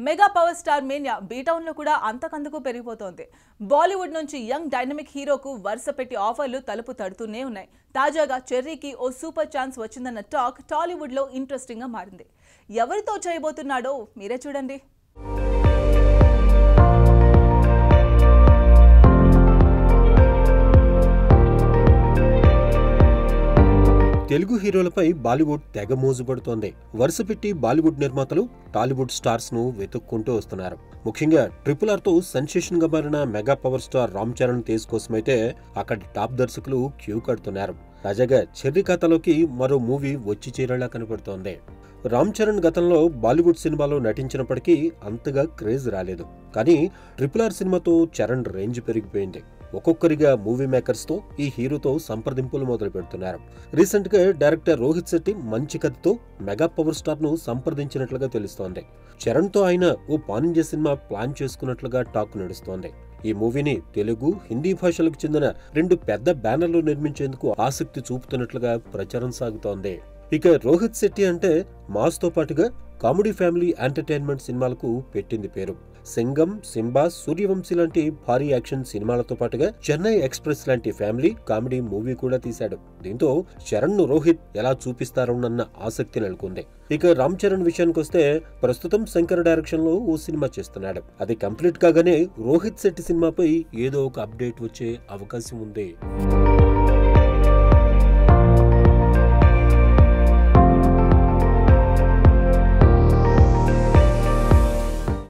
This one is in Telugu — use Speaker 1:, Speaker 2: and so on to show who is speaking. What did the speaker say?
Speaker 1: mega power star mania B town లో కూడా అంతకందుకు పెరిగిపోతోంది బాలీవుడ్ నుంచి యంగ్ డైనమిక్ హీరోకు వరుస పెట్టి ఆఫర్లు తలుపు తడుతూనే ఉన్నాయి తాజాగా చెర్రీకి ఓ సూపర్ ఛాన్స్ వచ్చిందన్న టాక్ టాలీవుడ్ లో ఇంట్రెస్టింగ్ గా మారింది ఎవరితో చేయబోతున్నాడో మీరే చూడండి
Speaker 2: తెలుగు హీరోలపై బాలీవుడ్ తెగ మోజుపడుతోంది వరుస పెట్టి బాలీవుడ్ నిర్మాతలు టాలీవుడ్ స్టార్స్ ను వెతుక్కుంటూ వస్తున్నారు ముఖ్యంగా ట్రిపుల్ ఆర్ తో సెన్సేషన్ గా మారిన mega power star Ram Charan Tej కోసమైతే అక్కడి టాప్ దర్శకులు క్యూ కడుతున్నారు తాజాగా చెర్రీ ఖాతాలోకి మరో మూవీ వచ్చి చేరేలా కనపడుతోంది రామ్ చరణ్ గతంలో బాలీవుడ్ సినిమాలో నటించినప్పటికీ అంతగా క్రేజ్ రాలేదు కానీ ట్రిపుల్ ఆర్ సినిమాతో చరణ్ రేంజ్ పెరిగిపోయింది ఒక్కొక్కరిగా మూవీ మేకర్స్ తో ఈ హీరోతో సంప్రదింపులు మొదలు పెడుతున్నారు రీసెంట్ గా డైరెక్టర్ రోహిత్ శెట్టి మంచి కథతో మెగా పవర్ స్టార్ ను సంప్రదించినట్లుగా తెలుస్తోంది చరణ్ తో ఆయన ఓ పానింజ సినిమా ప్లాన్ చేసుకున్నట్లుగా టాక్ నడుస్తోంది ఈ మూవీని తెలుగు హిందీ భాషలకు చెందిన రెండు పెద్ద బ్యానర్లు నిర్మించేందుకు ఆసక్తి చూపుతున్నట్లుగా ప్రచారం సాగుతోంది ఇక రోహిత్ శెట్టి అంటే మాస్ తో పాటుగా కామెడీ ఫ్యామిలీ ఎంటర్టైన్మెంట్ సినిమాలకు పెట్టింది పేరు సింగం సింబా సూర్యవంశీ లాంటి భారీ యాక్షన్ సినిమాలతో పాటుగా చెన్నై ఎక్స్ప్రెస్ లాంటి ఫ్యామిలీ కామెడీ మూవీ కూడా తీశాడు దీంతో చరణ్ ను రోహిత్ ఎలా చూపిస్తారోనన్న ఆసక్తి నెలకొంది ఇక రామ్ చరణ్ విషయానికి వస్తే ప్రస్తుతం శంకర్ డైరెక్షన్ లో ఓ సినిమా చేస్తున్నాడు అది కంప్లీట్ కాగానే రోహిత్ శెట్టి సినిమాపై ఏదో ఒక అప్డేట్ వచ్చే అవకాశం ఉంది